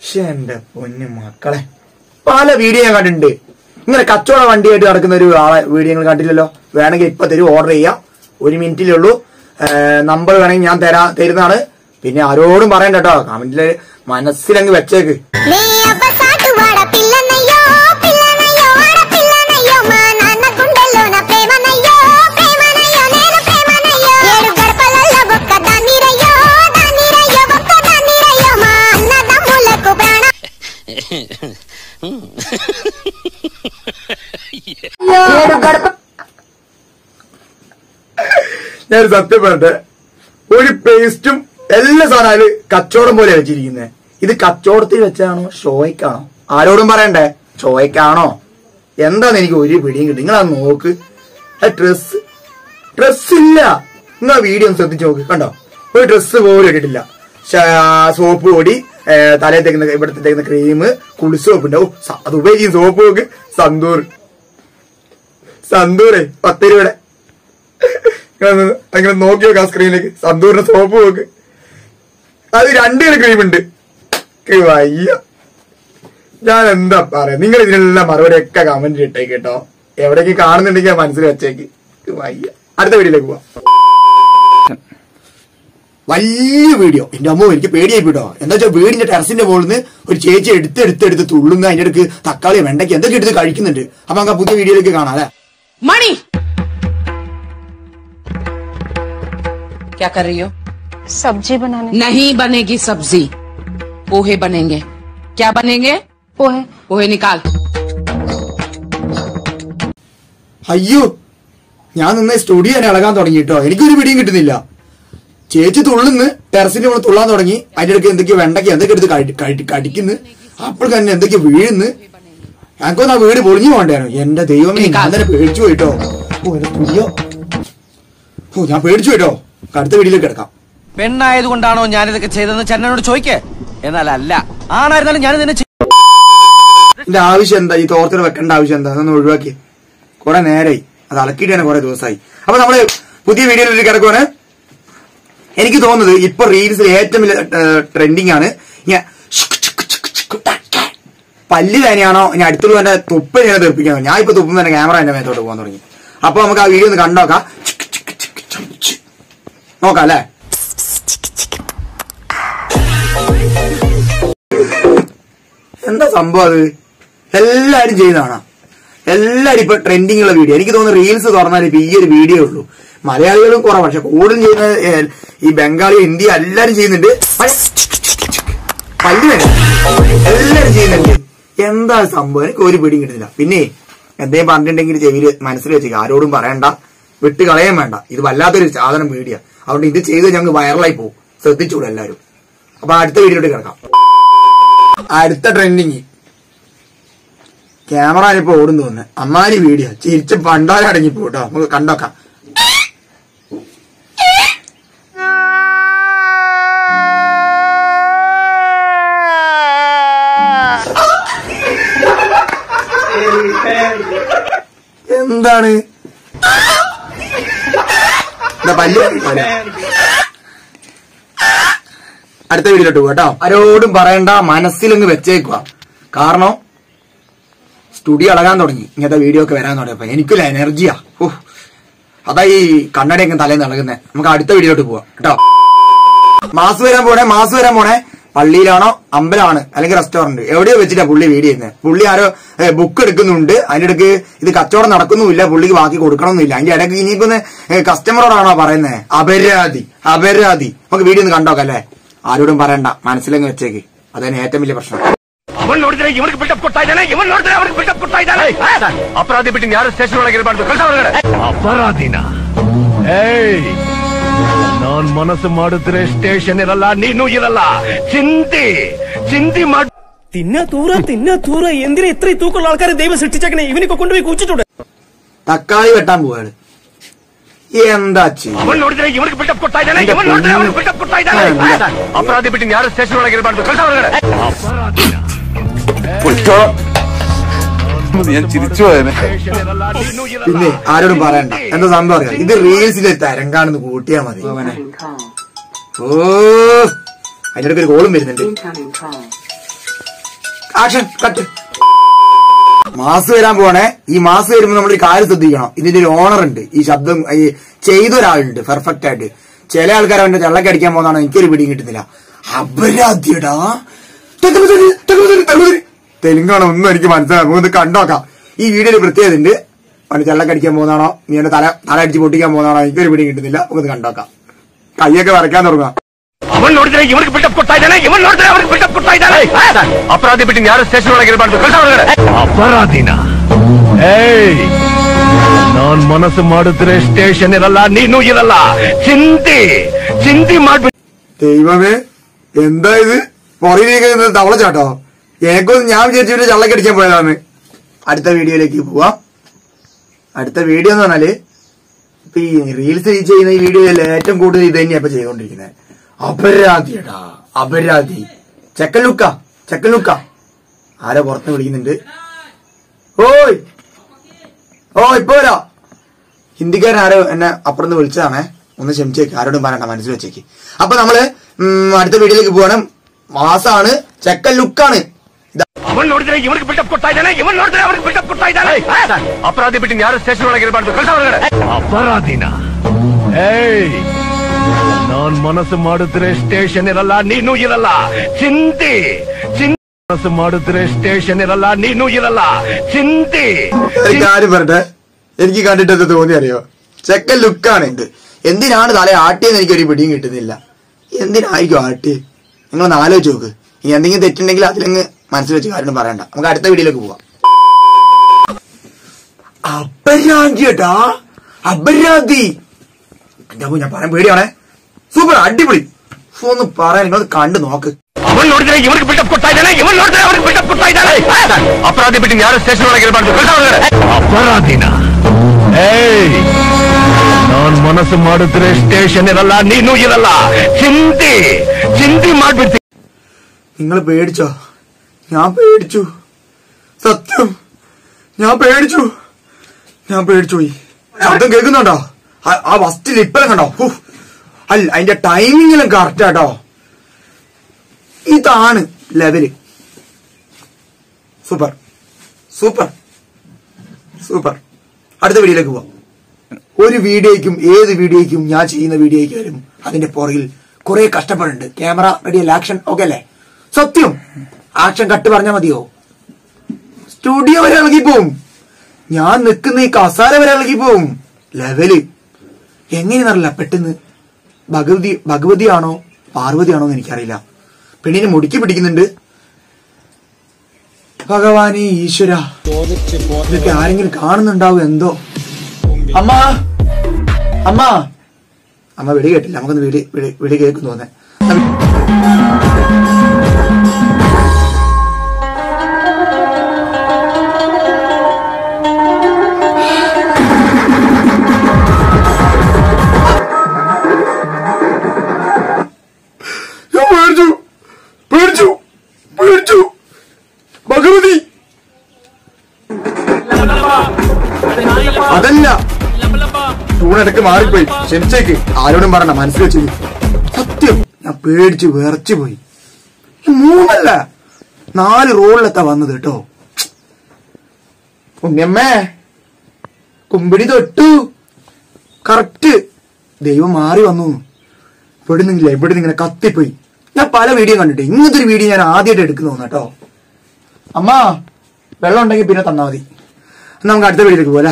ശ്ശെ, എന്റെ പൊന്നു മക്കളെ പല വീഡിയോ ഞാൻ കണ്ടിട്ടുണ്ട് ഇങ്ങനെ കച്ചവട വണ്ടിയായിട്ട് നടക്കുന്ന ഒരു ആളെ വീഡിയോ നിങ്ങൾ കണ്ടില്ലല്ലോ വേണമെങ്കിൽ ഇപ്പൊ തരും ഓർഡർ ചെയ്യാം ഒരു മിനിറ്റിലേ ഉള്ളൂ നമ്പർ വേണമെങ്കിൽ ഞാൻ തരാ തരുന്നതാണ് പിന്നെ ആരോടും പറയണ്ട കേട്ടോ കമന്റില് മനസ്സിലങ്ങ് വെച്ചേക്ക് నీ అవ్వ సాటువాడ పిల్లనయ్యో పిల్లనయ్యో ఆడ పిల్లనయ్యో మా నాన్న గుండెల్లోన ప్రేమనయ్యో ప్రేమనయ్యో నేను ప్రేమనయ్యో ఏడు గడపలలో ఒక్క దాన్నిరయ్యో దాన్నిరయ్యో ఒక్క దాన్నిరయ్యో మా అన్నదమ్ములకు ప్రాణ ఏడు గడప ഞാൻ സത്യം പറയട്ടെ ഒരു പേസ്റ്റും എല്ലാ സാധനം അതില് കച്ചവടം പോലെ വെച്ചിരിക്കുന്നത് ഇത് കച്ചവടത്തിൽ വെച്ചാണോ ഷോയ്ക്കാണോ ആരോടും പറയണ്ടേ ഷോയ്ക്കാണോ എന്താന്ന് എനിക്ക് ഒരു പിടിയും കിട്ടി നിങ്ങൾ അത് നോക്ക് ഡ്രസ് ഡ്രസ് ഇല്ല നിങ്ങൾ ആ വീഡിയോ ഒന്ന് ശ്രദ്ധിച്ച് നോക്ക് കണ്ടോ ഒരു ഡ്രസ്സ് പോലും ഇട്ടിട്ടില്ല ഷാ- സോപ്പ് പൊടി ഏ, തലയിൽ തേക്കുന്ന ഇവിടുത്തെ തേക്കുന്ന ക്രീം കുളിസ് സോപ്പ് ഉണ്ടാവും അത് ഉപയോഗിക്കും സോപ്പ് നോക്ക് സന്തൂർ സന്തൂറേ പത്ത് രൂപയുടെ നിങ്ങളൊന്ന് അങ്ങനെ നോക്കി നോക്കാം സ്ക്രീനിലേക്ക് സന്തൂറിന്റെ സോപ്പ് നോക്ക് അത് രണ്ട് ക്രീം ഉണ്ട് എനിക്ക് വയ്യ ഞാൻ എന്താ പറയാ നിങ്ങൾ ഇതിനെല്ലാം മറുപടി ഒക്കെ കമന്റ് ഇട്ടേക്ക് കേട്ടോ എവിടേക്ക് കാണുന്നുണ്ടെങ്കിൽ മനസ്സിൽ വെച്ചേക്ക് എനിക്ക് വയ്യ അടുത്ത വീഡിയോയിലേക്ക് പോവാം വലിയ വീഡിയോ എന്റെ അമ്മ എനിക്ക് പേടിയായി പോയിട്ടോ എന്താ വെച്ചാൽ വീടിന്റെ ടെറസിന്റെ മുകളിൽ നിന്ന് ഒരു ചേച്ചി എടുത്ത് എടുത്ത് എടുത്ത് തുള്ളുന്ന അതിന്റെ അടുക്ക് തക്കാളി വെണ്ടയ്ക്ക് എന്തൊക്കെ എടുത്ത് കഴിക്കുന്നുണ്ട് അപ്പൊ നമുക്ക് ആ പുതിയ വീഡിയോയിലേക്ക് കാണാം അല്ലെ मणि क्या कर रही हो सब्जी बनाने नहीं बनेगी सब्जी पोहे बनेंगे क्या बनेंगे पोहे पोहे निकाल അയ്യോ ഞാൻ നിന്ന് സ്റ്റുഡിയോ തന്നെ ഇളകാൻ തുടങ്ങി കേട്ടോ എനിക്കൊരു പിടിയും കിട്ടുന്നില്ല ചേച്ചി തുള്ളുന്ന് ടെറസിന്റെ മുകളിൽ തുള്ളാൻ തുടങ്ങി അതിന്റെ ഇടയ്ക്ക് എന്തൊക്കെയോ വെണ്ടയ്ക്ക് എന്തൊക്കെ എടുത്ത് കഴി- കഴി- കടിക്കുന്നു അപ്പോൾ തന്നെ എന്തൊക്കെയോ വീഴുന്ന് ഞങ്ങൾക്കൊന്ന് ആ വീട് പൊളിഞ്ഞു പോകണ്ടായിരുന്നു എന്റെ ദൈവമേ ഞാൻ തന്നെ പേടിച്ചു പോയിട്ടോ ഓ എന്റെ തുയ്യോ ഓ ഞാൻ പേടിച്ചു പോയിട്ടോ അടുത്ത വീട്ടിലേക്ക് കിടക്കാം പെണ്ണായതുകൊണ്ടാണോ ഞാനിതൊക്കെ ചെയ്തതെന്ന് ചന്നനോട് ചോദിക്കേ എന്നാൽ അല്ല ആണായിരുന്നാലും ഞാൻ ഇതിനെ ഇതിന്റെ ആവശ്യം എന്താ ഈ തോർത്തിൽ വെക്കേണ്ട ആവശ്യം എന്താ അതൊന്ന് ഒഴിവാക്കി കുറെ നേരായി അത് അലക്കിയിട്ട് തന്നെ കുറെ ദിവസമായി അപ്പൊ നമ്മള് പുതിയ വീഡിയോയിലേക്ക് കിടക്കുവാണ് എനിക്ക് തോന്നുന്നത് ഇപ്പൊ റീൽസിൽ ഏറ്റവും വലിയ ട്രെൻഡിങ് ആണ് ഞാൻ പല്ല് തന്നെയാണോ ഇനി അടുത്തുള്ള എന്റെ തുപ്പ് ഞാൻ തെറിപ്പിക്കണം ഞാൻ ഇപ്പൊ തുപ്പും തന്നെ ക്യാമറ എന്റെ മേത്തോട്ട് പോകാൻ തുടങ്ങി അപ്പൊ നമുക്ക് ആ വീഡിയോ ഒന്ന് കണ്ടോക്കാം നോക്കാം അല്ലേ എന്താ സംഭവം അത് എല്ലാരും ചെയ്യുന്നതാണ് എല്ലാരും ഇപ്പൊ ട്രെൻഡിങ് ഉള്ള വീഡിയോ എനിക്ക് തോന്നുന്നു റീൽസ് തുറന്നാൽ ഇപ്പൊ ഈ ഒരു വീഡിയോ ഉള്ളൂ മലയാളികളും കുറവ് പക്ഷെ കൂടുതലും ചെയ്യുന്ന ഏ, ഈ ബംഗാളി ഹിന്ദി എല്ലാരും ചെയ്യുന്നുണ്ട് പക്ഷെ പല്ല് വേണ്ട എല്ലാരും ചെയ്യുന്നുണ്ട് എന്താ സംഭവം എനിക്ക് ഒരു പിടിയും കിട്ടുന്നില്ല പിന്നെ എന്തേലും പറഞ്ഞിട്ടുണ്ടെങ്കിൽ ചെവിയില് മനസ്സിൽ വെച്ചേക്ക് ആരോടും പറയണ്ട വിട്ട് കളയാൻ വേണ്ട ഇത് വല്ലാത്തൊരു സാധനം വീഡിയോ അതുകൊണ്ട് ഇത് ചെയ്ത് ഞങ്ങൾക്ക് വൈറലായി പോകും ശ്രദ്ധിച്ചോളൂ എല്ലാവരും അപ്പൊ അടുത്ത വീഡിയോട്ട് കിടക്കാം അടുത്ത ട്രെൻഡിങ് ക്യാമറ ഇപ്പൊ ഓടും തോന്നുന്നു അമ്മാരി വീഡിയോ ചിരിച്ച് പണ്ടാലടങ്ങി പോട്ടോ നമുക്ക് കണ്ടോക്കാം എന്താണ് എന്താ പല്ല് പല്ല്. അടുത്ത വീഡിയോട്ട് പോകാം കേട്ടോ ആരോടും പറയണ്ട മനസ്സിലങ്ങ് വെച്ചേക്കുക കാരണം സ്റ്റുഡിയോ ഇളകാൻ തുടങ്ങി ഇങ്ങനത്തെ വീഡിയോ ഒക്കെ വരാൻ തുടങ്ങിയപ്പോ എനിക്കില്ല എനർജിയാ ഓഹ് അതാ ഈ കണ്ണടയൊക്കെ തലേന്ന് ഇളകുന്നത് നമുക്ക് അടുത്ത വീഡിയോട്ട് പോവാം കേട്ടോ മാസ് വരാൻ പോണേ മാസ് വരാൻ പോണേ പള്ളിയിലാണോ അമ്പലമാണ് അല്ലെങ്കിൽ റെസ്റ്റോറന്റ് എവിടെയോ വെച്ചിട്ടാ പുള്ളി വീഡിയോ ചെയ്യുന്നത് പുള്ളി ആരോ ബുക്ക് എടുക്കുന്നുണ്ട് അതിന്റെ ഇടയ്ക്ക് ഇത് കച്ചവടം നടക്കുന്നുമില്ല പുള്ളിക്ക് ബാക്കി കൊടുക്കണമെന്നില്ല അതിന്റെ ഇടയ്ക്ക് ഇനിയിപ്പോ കസ്റ്റമറോടാണോ പറയുന്നത് അപരാധി അപരാധി നമുക്ക് വീഡിയോ ഒന്ന് കണ്ടോക്കാം അല്ലേ ആരോടും പറയണ്ട മനസ്സിലങ്ങ് വെച്ചേക്ക് അതന്നെ ഏറ്റവും വലിയ ಪ್ರಶ್ನೆ ಅವನ್ ನೋಡಿದ್ರೆ ಇವನಿಗೆ ಬಿಲ್ಡಪ್ ಕೊಡ್ತಾ ಇದ್ದಾನೆ ಇವನ್ ನೋಡಿದ್ರೆ ಅವನಿಗೆ ಬಿಲ್ಡಪ್ ಕೊಡ್ತಾ ಇದ್ದಾನೆ ಅಪರಾಧಿ ಬಿಟ್ಟು ಯಾರು ಸ್ಟೇಷನ್ ಒಳಗೆ ಇರಬಾರ್ದು ಕಳ್ಸ ಹೊರಗಡೆ ಅಪರಾಧಿನ ಏಯ್ ನಾನ್ ಮನಸ್ಸು ಮಾಡಿದ್ರೆ ಸ್ಟೇಷನ್ ಇರಲ್ಲ ನೀನು ಇರಲ್ಲ ಚಿಂತಿ ಚಿಂತಿ ಮಾಡ್ തിന്ന തൂറ തിന്ന തൂറ എന്തിനാ ഇത്രയും തൂക്കമുള്ള ആൾക്കാരെ ദൈവം സൃഷ്ടിച്ചേക്കണേ ഇവനൊക്കെ കൊണ്ടുപോയി കുച്ചിട്ടുണ്ട് തക്കാളി വെട്ടാൻ പോവാണ് എന്താ ചെയ്യ ಅವನ್ ನೋಡಿದ್ರೆ ಇವನಿಗೆ ಬಿಲ್ಡಪ್ ಕೊಡ್ತಾ ಇದ್ದಾನೆ ಇವನ್ ನೋಡಿದ್ರೆ ಅವನಿಗೆ ಬಿಲ್ಡಪ್ ಕೊಡ್ತಾ ಇದ್ದಾನೆ ಅಪರಾಧಿ ಬಿಟ್ಟು ಯಾರು ಸ್ಟೇಷನ್ ಒಳಗೆ ಇರಬಾರ್ದು ಕಳ್ಸ ಹೊರಗಡೆ ಅಪರಾಧಿನ ഞാൻ ചിരിച്ചു പോയനെ ಸ್ಟೇಷನ್ ಇರಲ್ಲ ನೀನು ಇರಲ್ಲ പിന്നെ ആരോടും പറയണ്ട എന്താ സംഭവം അറിയാം ഇത് റീൽസിലെ തരംഗാണെന്ന് കൂട്ടിയാ മതി അവനെ ഓ അതിന്റെ ഇടയ്ക്ക് ഒരു കോളും വരുന്നുണ്ട് ആക്ഷൻ കട്ട് മാസ് വരാൻ പോണേ ഈ മാസ് വരുമ്പോ നമ്മളൊരു കാര്യം ശ്രദ്ധിക്കണം ഇതിന്റെ ഒരു ഓണർ ഉണ്ട് ഈ ശബ്ദം ഈ ചെയ്ത ഒരാളുണ്ട് പെർഫെക്റ്റ് ആയിട്ട് ചില ആൾക്കാർ അവന്റെ ചെള്ളക്ക് അടിക്കാൻ പോകുന്നതാണ് എനിക്കൊരു പിടിയും കിട്ടുന്നില്ല അപരാധ്യടാ തെക്കുമുതിരി, തെക്കുമുതിരി, തെക്കുമുതിരി. തെലുങ്കാണ് ഒന്നും എനിക്ക് മനസ്സിലാകും നമുക്കൊന്ന് കണ്ടോക്കാം ഈ വീഡിയോയിൽ പ്രത്യേകത ഉണ്ട് അവന് ചെള്ളക്ക് അടിക്കാൻ പോകുന്നതാണോ നീ എന്റെ തല തല അടിച്ച് പൊട്ടിക്കാൻ പോകുന്നതാണോ എനിക്കൊരു പിടിയും കിട്ടുന്നില്ല നമുക്കൊന്ന് കണ്ടോക്കാം കൈയൊക്കെ വരയ്ക്കാൻ തുടങ്ങാം ಅವನ್ ನೋಡಿದ್ರೆ ಇವನಿಗೆ ಬಿಲ್ಡಪ್ ಕೊಡ್ತಾ ಇದ್ದಾನೆ ಇವನ್ ನೋಡಿದ್ರೆ ಅವನಿಗೆ ಬಿಲ್ಡಪ್ ಕೊಡ್ತಾ ಇದ್ದಾನೆ ಅಪರಾಧಿ ಬಿಟ್ಟು ಯಾರು ಸ್ಟೇಷನ್ ಒಳಗೆ ಇರಬಾರ್ದು ಕಳ್ಸ ಹೊರಗಡೆ ಅಪರಾಧಿನ ಏಯ್ ನಾನ್ ಮನಸ್ಸು ಮಾಡಿದ್ರೆ ಸ್ಟೇಷನ್ ಇರಲ್ಲ ನೀನು ಇರಲ್ಲ ಚಿಂತಿ ಚಿಂತಿ ಮಾಡ್ಬಿಟ್ಟು ദൈവമേ എന്താ ഇത് പുറകിലേക്ക് നിന്ന് തവള ചാട്ടോ എനിക്കൊന്നും ഞാൻ വിചാരിച്ചു ചള്ളക്കടിക്കാൻ പോയതാണ് അടുത്ത വീഡിയോയിലേക്ക് പോവാം അടുത്ത വീഡിയോ എന്ന് പറഞ്ഞാല് ഇപ്പൊ ഈ റീൽസ് ചെയ്യുന്ന ഈ വീഡിയോയിൽ ഏറ്റവും കൂടുതൽ ഇത് തന്നെയാ ഇപ്പൊ ചെയ്തോണ്ടിരിക്കുന്നത് അപരാധിയടാ അപരാധി ചെക്കൻ ലുക്ക ചെക്കൻ ലുക്ക ആരോ പുറത്ത് വിളിക്കുന്നുണ്ട് ഓയ് ഓ ഇപ്പൊ വരാ ഹിന്ദിക്കാരൻ ആരോ എന്നെ അപ്പുറത്ത് വിളിച്ചതാണേ ഒന്ന് ക്ഷമിച്ചേക്ക് ആരോടും പറയണ്ട മനസ്സിൽ വെച്ചേക്ക് അപ്പൊ നമ്മള് ഉം, അടുത്ത വീഡിയോയിലേക്ക് പോവാണ് മാസാണ് ചെക്കൻ ലുക്കാണ് ഇതാ ಅವನ್ ನೋಡಿದ್ರೆ ಇವನಿಗೆ ಬಿಲ್ಡಪ್ ಕೊಡ್ತಾ ಇದ್ದಾನೆ ಇವನ್ ನೋಡಿದ್ರೆ ಅವನಿಗೆ ಬಿಲ್ಡಪ್ ಕೊಡ್ತಾ ಇದ್ದಾನೆ ಅಪರಾಧಿ ಬಿಟ್ಟು ಯಾರು ಸ್ಟೇಷನ್ ಒಳಗೆ ಇರಬಾರ್ದು ಕಳ್ಸ ಹೊರಗಡೆ ಅಪರಾಧಿನ ಏಯ್ ನಾನ್ ಮನಸ್ಸು ಮಾಡಿದ್ರೆ ಸ್ಟೇಷನ್ ಇರಲ್ಲ ನೀನು ಇರಲ್ಲ ಚಿಂತಿ ಚಿಂತಿ ಮನಸ್ಸು ಮಾಡಿದ್ರೆ ಸ್ಟೇಷನ್ ಇರಲ್ಲ ನೀನು ಇರಲ್ಲ ಚಿಂತಿ ഒരു കാര്യം പറട്ടെ എനിക്ക് കണ്ടിട്ട് എന്ത് തോന്നി അറിയോ ചെക്കൻ ലുക്കാണ് ഇത് എന്തിനാണ് തല ആട്ടിയെന്ന് എനിക്കൊരു പിടിയും കിട്ടുന്നില്ല എന്തിനായിരിക്കും ആട്ടി നിങ്ങളൊന്ന് ആലോചിച്ച് നോക്ക് ഇനി എന്തെങ്കിലും തെറ്റുണ്ടെങ്കിൽ അതിലങ്ങ് മനസ്സിൽ വെച്ച് കാര്യം പറയണ്ട നമുക്ക് അടുത്ത വീഡിയോയിലേക്ക് പോവാം അപരാധിയട്ടാ അപരാധി എന്റെ അമ്മോ, ഞാൻ പറയാൻ പേടിയാണേ സൂപ്പർ അടിപൊളി ഒന്ന് പറയാൻ നിങ്ങൾ കണ്ടു നോക്ക് ಅವನ್ ನೋಡಿದ್ರೆ ಇವನಿಗೆ ಬಿಲ್ಡಪ್ ಕೊಡ್ತಾ ಇದ್ದಾನೆ ಇವನ್ ನೋಡಿದ್ರೆ ಅವನಿಗೆ ಬಿಲ್ಡಪ್ ಕೊಡ್ತಾ ಇದ್ದಾನೆ ಅಪರಾಧಿ ಬಿಟ್ಟು ಯಾರು ಸ್ಟೇಷನ್ ಒಳಗೆ ಇರಬಾರ್ದು ಕಳ್ಸ ಹೊರಗಡೆ ಅಪರಾಧಿನ ಏಯ್ ನಾನ್ ಮನಸ್ಸು ಮಾಡಿದ್ರೆ ಸ್ಟೇಷನ್ ಇರಲ್ಲ ನೀನು ಇರಲ್ಲ ಚಿಂತಿ ಚಿಂತಿ ಮಾಡ್ಬಿಡ್ತೀನಿ നിങ്ങൾ പേടിച്ചോ ഞാൻ പേടിച്ചു സത്യം ഞാൻ പേടിച്ചു ഞാൻ പേടിച്ചു പോയി ശബ്ദം കേൾക്കുന്നുണ്ടോ ആ- ആ ഫസ്റ്റ് ലിപ്പെല്ലാം കണ്ടോ ഹൂ. അല്ല അതിന്റെ ടൈമിങ്ങിലും കറക്റ്റ് ആട്ടോ ഇതാണ് ലെവല് സൂപ്പർ സൂപ്പർ സൂപ്പർ അടുത്ത വീഡിയോയിലേക്ക് പോവാം ഒരു വീഡിയോയ്ക്കും ഏത് വീഡിയോയ്ക്കും ഞാൻ ചെയ്യുന്ന വീഡിയോയ്ക്കാലും അതിന്റെ പുറകിൽ കുറെ കഷ്ടപ്പെടുന്നുണ്ട് ക്യാമറ റെഡി അല്ല ആക്ഷൻ ഓക്കെ അല്ലേ സത്യം ആക്ഷൻ കട്ട് പറഞ്ഞാൽ മതിയോ സ്റ്റുഡിയോ വരെ ഇളകി പോവും ഞാൻ നിൽക്കുന്ന ഈ കസാര വരെ ഇളകി പോവും ലെവല് എങ്ങനെയെന്നറിയില്ല പെട്ടെന്ന് ഭഗവതി ഭഗവതിയാണോ പാർവതിയാണോ എന്ന് എനിക്കറിയില്ല പെണ്ണിനെ മുടുക്കി പിടിക്കുന്നുണ്ട് ഭഗവാനെ ഈശ്വര ഇതൊക്കെ ആരെങ്കിലും കാണുന്നുണ്ടാവും എന്തോ അമ്മ അമ്മ അമ്മ വെടി കേട്ടില്ല നമുക്കൊന്ന് വെടി വെടി വെടി കേൾക്കും തോന്നേ ഞാൻ പേടിച്ചു പേടിച്ചു പേടിച്ചു ഭഗവതി അതല്ല ടൂണിടക്ക് മാറിപ്പോയി ക്ഷമിച്ചേക്ക് ആരോടും പറയണ്ട മനസ്സിൽ വെച്ചു സത്യം ഞാൻ പേടിച്ചു വിറച്ചു പോയി ഈ മൂന്നല്ല നാല് റോളിലെത്താ വന്നത് കേട്ടോ ഉണ്ണിയമ്മേ കുമ്പിടി തൊട്ടു കറക്റ്റ് ദൈവം മാറി വന്നു ഇവിടെ നിന്നില്ല ഇവിടെ ഇങ്ങനെ കത്തിപ്പോയി ഞാൻ പല വീഡിയോ കണ്ടിട്ട് ഇങ്ങനത്തെ ഒരു വീഡിയോ ഞാൻ ആദ്യമായിട്ട് എടുക്കുന്നു കേട്ടോ അമ്മ വെള്ളം ഉണ്ടെങ്കിൽ പിന്നെ തന്നാ മതി എന്നാ നമുക്ക് അടുത്ത വീഡിയോയിലേക്ക് പോലെ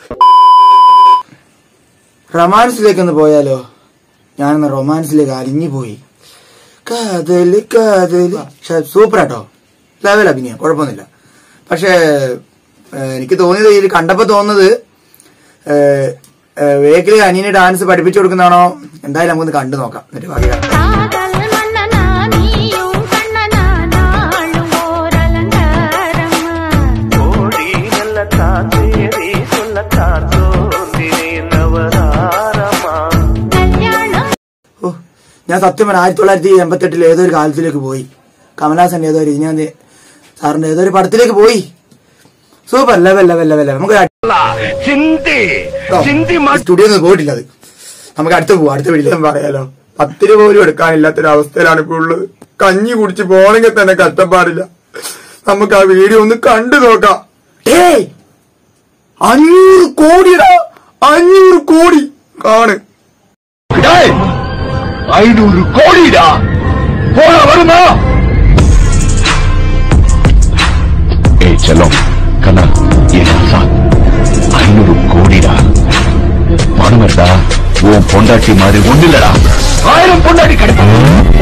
റൊമാൻസിലേക്ക് ഒന്ന് പോയാലോ ഞാനൊന്ന് റൊമാൻസിലേക്ക് അലിഞ്ഞു പോയി കാതല് കാതല് സൂപ്പർ ആട്ടോ ലെവൽ അഭിനയം കുഴപ്പമൊന്നുമില്ല പക്ഷേ ഏഹ്, എനിക്ക് തോന്നിയത് ഇത് കണ്ടപ്പോ തോന്നുന്നത് വേക്കില് അനിയന് ഡാൻസ് പഠിപ്പിച്ചു കൊടുക്കുന്നതാണോ എന്തായാലും നമുക്കൊന്ന് കണ്ടു നോക്കാം എന്നിട്ട് ബാക്കി കാണാം. காதல் மன்னனா நீயும் கண்ணனா நாளும் ஓர் அலங்காரமா ஓடி நல்லத்தான் தேடி சொல்லத்தான் தோன்றினேன் நவதாரமா கல்யாணம் ഓ ഞാൻ സത്യം പറഞ്ഞ ആയിരത്തി തൊള്ളായിരത്തി എൺപത്തി എട്ടിൽ ഏതോ ഒരു കാലത്തിലേക്ക് പോയി കമലഹാസൻ ഏതോ ഒരു ഞാൻ സാറിന്റെ ഏതോ ഒരു പടത്തിലേക്ക് പോയി super level level level level നമുക്ക് ಚಿಂತಿ ಚಿಂತಿ ಮಾಡ್ സ്റ്റുഡിയോ ഒന്നും പോയിട്ടില്ല അത് നമുക്ക് അടുത്ത് പോവാം അടുത്ത വീട്ടിൽ പറയാലോ പത്ത് രൂപ പോലും എടുക്കാനില്ലാത്തൊരു അവസ്ഥയിലാണ് ഇപ്പോൾ ഉള്ളത് കഞ്ഞി കുടിച്ച് പോണെങ്കിൽ തന്നെ കഷ്ടപ്പാടില്ല നമുക്ക് ആ വീഡിയോ ഒന്ന് കണ്ടു നോക്കാം ഏയ് അഞ്ഞൂറ് കോടിടാ അഞ്ഞൂറ് കോടി കാണ് ஐநூறு கோடிடா போன வருமா ஏய் செல்லம் கண்ணா ஏசா ஐநூறு கோடிடா பணம் இருந்தா உன் பொண்டாட்டி மாதிரி ஒண்ணு இல்லடா ஆயிரம் பொண்டாட்டி கிடைக்கும்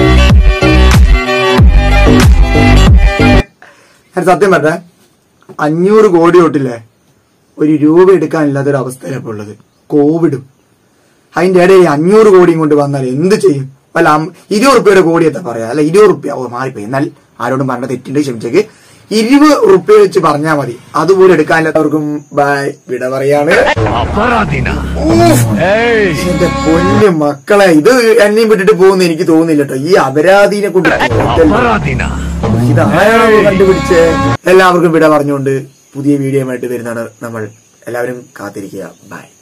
ഞാൻ സത്യം പറഞ്ഞ അഞ്ഞൂറ് കോടി തൊട്ടില്ലേ ഒരു രൂപ എടുക്കാനില്ലാത്തൊരു അവസ്ഥയിലാണ് ഇപ്പോൾ ഉള്ളത് കോവിഡും അതിന്റെ ഇടയിൽ ഈ അഞ്ഞൂറ് കോടിയും കൊണ്ട് വന്നാൽ എന്ത് ചെയ്യും വല്ല അം- ഇരുപത് റുപ്യയുടെ കോടി എത്താ പറയാ അല്ല ഇരുപത് റുപ്യ ഓ മാറിപ്പോയി എന്നാൽ ആരോടും പറഞ്ഞ തെറ്റുണ്ട് ക്ഷമിച്ചേക്ക് ഇരുപത് റുപ്യ വെച്ച് പറഞ്ഞാൽ മതി അതുപോലും എടുക്കാനില്ലാത്തവർക്കും ബൈ വിട പറയാണ് அபராதினா ഊഫ്. ஏய் എന്റെ പൊന്നു മക്കളെ ഇത് എന്നെയും വിട്ടിട്ട് പോകുന്ന എനിക്ക് തോന്നുന്നില്ല കേട്ടോ ഈ അപരാധീനെ കൊണ്ട് പോയിട്ടല്ല. அபராதினா ഇതാരാണോ കണ്ടുപിടിച്ചേ എല്ലാവർക്കും വിട പറഞ്ഞുകൊണ്ട് പുതിയ വീഡിയോ ആയിട്ട് വരുന്നതാണ് നമ്മൾ എല്ലാവരും കാത്തിരിക്കുക ബൈ